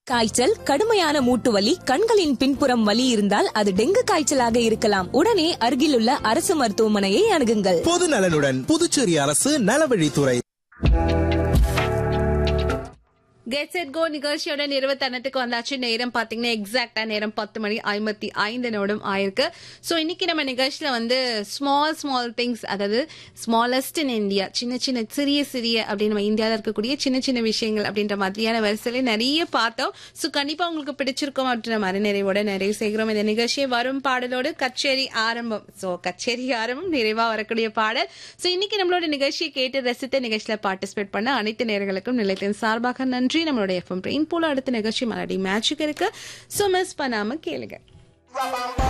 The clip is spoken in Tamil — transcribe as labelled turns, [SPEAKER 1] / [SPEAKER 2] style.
[SPEAKER 1] காய்ச்சல் கடுமையான மூட்டு வலி கண்களின் பின்புறம் வலி இருந்தால் அது டெங்கு காய்ச்சலாக இருக்கலாம் உடனே அருகிலுள்ள அரசு மருத்துவமனையை அணுகுங்கள்
[SPEAKER 2] பொது நலனுடன் புதுச்சேரி அரசு நலவழித்துறை
[SPEAKER 3] கெட் செட் கோ நிகழ்ச்சியோட நிறுவத்தனத்துக்கு வந்தாச்சு நேரம் பாத்தீங்கன்னா எக்ஸாக்டா நேரம் பத்து மணி ஐம்பத்தி ஐந்து நிமிடம் ஆயிருக்கு ஸோ இன்னைக்கு நம்ம நிகழ்ச்சியில வந்து ஸ்மால் ஸ்மால் திங்ஸ் அதாவது ஸ்மாலஸ்ட் இன் இந்தியா சின்ன சின்ன சிறிய சிறிய அப்படின்னு நம்ம இந்தியாவில் இருக்கக்கூடிய சின்ன சின்ன விஷயங்கள் அப்படின்ற மாதிரியான வரிசையில நிறைய பார்த்தோம் ஸோ கண்டிப்பா உங்களுக்கு பிடிச்சிருக்கும் அப்படின்ற மாதிரி நிறைவோட நிறைவு செய்கிறோம் இந்த நிகழ்ச்சியை வரும் பாடலோடு கச்சேரி ஆரம்பம் ஸோ கச்சேரி ஆரம்பம் நிறைவா வரக்கூடிய பாடல் ஸோ இன்னைக்கு நம்மளோட நிகழ்ச்சியை கேட்டு ரசித்த நிகழ்ச்சியில பார்ட்டிசிபேட் பண்ண அனைத்து நேர்களுக்கும் நிலையத்தின் சார்பாக நன்றி நம்மளோட எஃப்எம் பிரெயின் போல அடுத்த நிகழ்ச்சி மலடி மேட்சுக்கு இருக்கு ஸோ மிஸ் பண்ணாம கேளுங்க